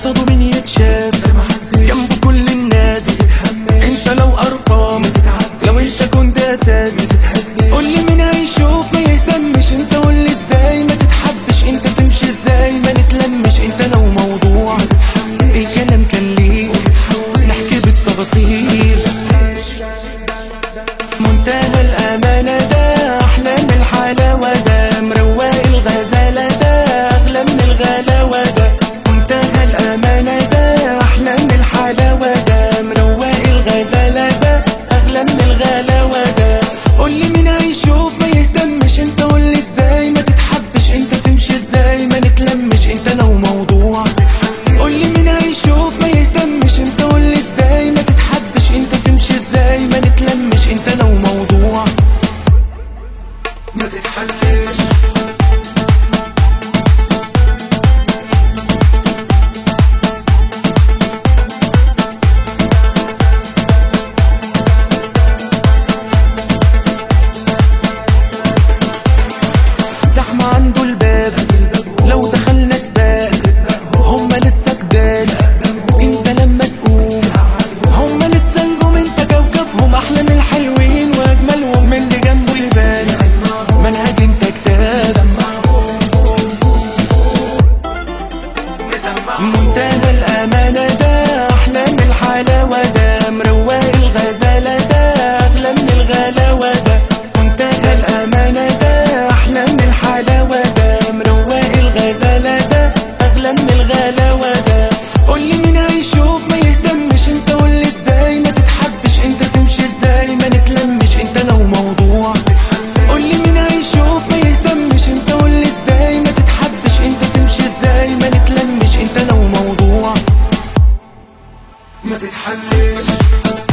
قصده مين يتشاف جنب كل الناس انت لو ارقام لو انت كنت اساس قولي مين هيشوف ما يهتمش انت قولي ازاي ما تتحبش انت تمشي ازاي ما نتلمش انت لو موضوع الكلام كان ليك نحكي بالتفاصيل منتهى الأمانة ده أحلى من الحلاوة ده مروق الغزالة ده أغلى من الغلاوة ده منتهى الأمانة ده أحلى من الحلاوة ده مروق الغزالة ده أغلى من الغلاوة ده قولي مين هيشوف ما يهتمش انت قولي ازاي ما تتحبش انت تمشي ازاي ما نتلمش انت لو موضوع قولي مين هيشوف ما يهتمش انت قولي ازاي ما تتحبش انت تمشي ازاي ما نتلمش انت لو موضوع ما تتحلش زحمة عنده الباب لو دخلنا سباق هما لسه جداد انت لما تقوم هما لسه نجوم انت كوكبهم احلى من الحلوين واجملهم من اللي جنبه يبان منهج انت كتاب منتهى الامانة ده احلى من الحلاوة ده مروق الغزالة ده اغلى من الغلاوة ده منتهى الامانة ده احلى من الحلاوة ده مروق الغزالة ده اغلى من الغلاوة ده قولي مين هيشوف ما يهتمش انت قولي ازاي ما تتحبش انت تمشي ازاي ما نتلمش انت لو موضوع قولي مين هيشوف ما يهتمش انت قولي ازاي ما تتحبش انت تمشي ازاي ما نتلمش انت لو موضوع ما تتحلش